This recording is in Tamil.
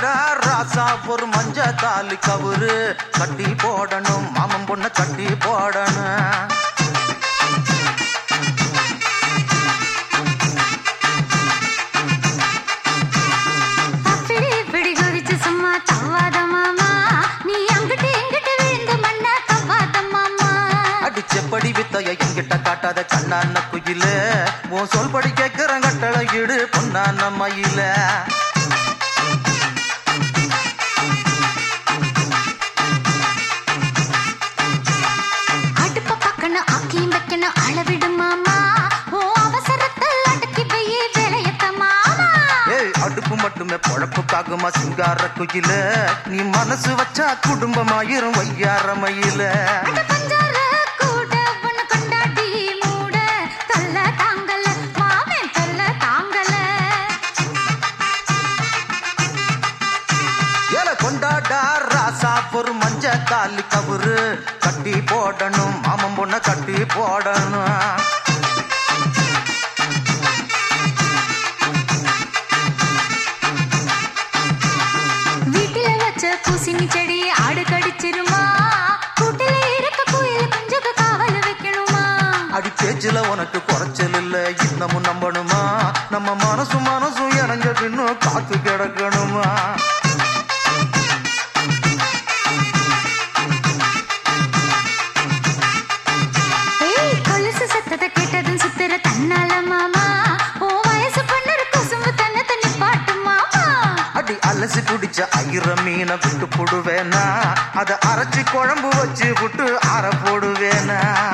கொண்டாடா ராசா ஒரு மஞ்ச தாலி கவுரு கட்டி போடணும் மாமன் பொண்ண கட்டி போடணும் அப்படி இப்படி குதிச்சு சும்மா தவாத மாமா நீ அங்கிட்டு இங்கிட்டு விழுந்து மண்ண தவாத மாமா அடிச்சப்படி வித்தைய என்கிட்ட காட்டாத கண்ணான குயில உன் சொல்படி கேட்கிறேன் கட்டளை இடு பொன்னான மயில அடுப்ப பக்கணும் ஆக்கியும் வைக்கணும் அளவிடு மாமா ஓ அவசரத்தில் அடக்கி வையே வேலையத்த மாமா ஏய் அடுப்பு மட்டுமே பொழப்புக்காகுமா சிங்கார குயில நீ மனசு வச்சா குடும்பமாயிரும் வையார மயில அட பஞ்சார கூட உன்னை கொண்டாடி மூட தள்ள தாங்கல மாமன் தள்ள தாங்கல ஏல கொண்டாடா ராசா ஒரு மஞ்ச தாலி கவுரு கட்டி போடணும் மாமன் பொண்ண கட்டி போடணும் வீட்டில வச்ச பூசணி செடி ஆடு கடிச்சிருமா கூட்டில இருக்க குயில் குஞ்சுக்கு காவல் வைக்கணுமா அடி பேச்சுல உனக்கு குறைச்சல் இல்ல இன்னமும் நம்பணுமா நம்ம மனசும் மனசும் இணைஞ்ச பின்னும் காத்து கிடக்கணுமா ஏய் கொலுசு சத்தத்தை கேட்டதும் சுத்துற தன்னால மாமா ஓ வயசு பொண்ணு குசும்பு தன்னை தண்ணி பாட்டு மாமா அடி அலசி குடிச்ச ஐர மீனை விட்டு போடுவேனா அத அரைச்சு குழம்பு வச்சு விட்டு அரை போடுவேனா